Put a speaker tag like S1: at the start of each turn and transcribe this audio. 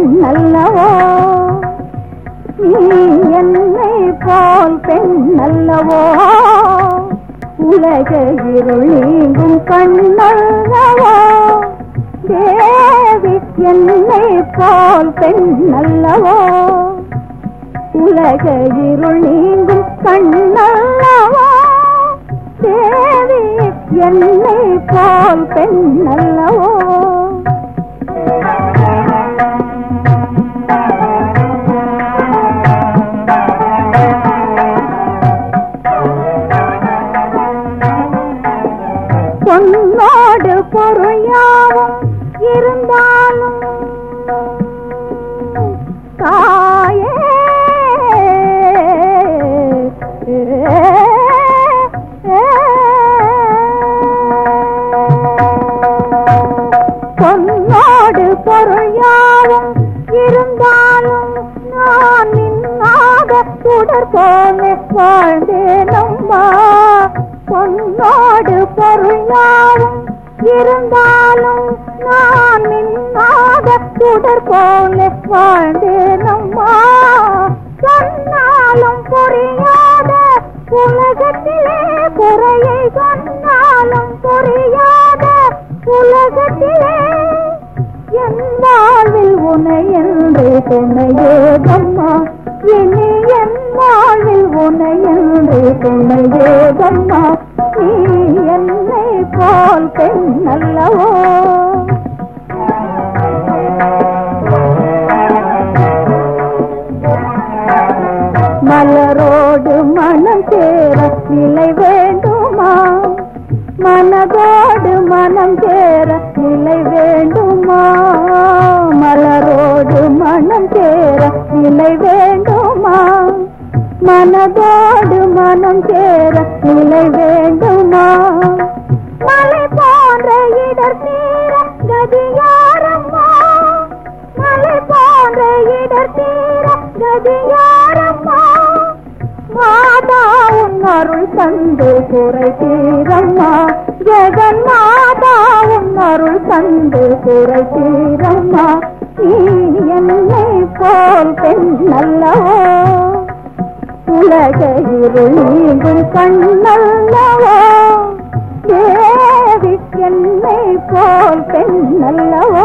S1: அல்லவோ நீ என்னை போல் பெண் அல்லவோ உலக இருள் நீங்கும் கண்ணல்லவோ தேவி என்னை போல் பெண் அல்லவோ உலக இருள் நீங்கும் கண்ணல்லவோ தேவி என்னை போல் பெண் அல்லவோ பொன்னோடு பொறையாவும் இருந்தாலும் தாயே பொன்னோடு பொறையாவும் இருந்தாலும் நான் நின்னாக சுடர் போல வாழ்ந்தேனம்மா பொன்னோடு பொருளாவும் இருந்தாலும் நான் நின்னாக சுடர் போல வாழ்ந்தேனம்மா சொன்னாலும் புரியாத உலகத்திலே குறையை சொன்னாலும் புரியாத உலகத்திலே என் வாழ்வில் உனை என்று துணையேதம்மா இனி என் வாழ்வில் உனை என்று துணையேதம்மா நீ என்னை போல் பெண் அல்லவோ மலரோடு மனம் சேர நிலை வேண்டுமா மனதோடு மனம் சேர நிலை வேண்டுமா மலரோடு மனம் சேர நிலை வேண்டுமா மனதோடு மனம் சேர நிலை வேண்டுமா மலை போன்ற இடர் தீர கதியாரம்மா மலை போன்ற இடர் தீர கதியாரம்மா மாதா உன் அருள் தந்து குறை தீரம்மா ஜெகன் மாதா உன் அருள் தந்து குறை தீரம்மா நீ என்னை போல் பெண் அல்லவோ உலக இருள் நீங்கும் கண்ணல்லவோ தேவி என்னை போல் பெண் அல்லவோ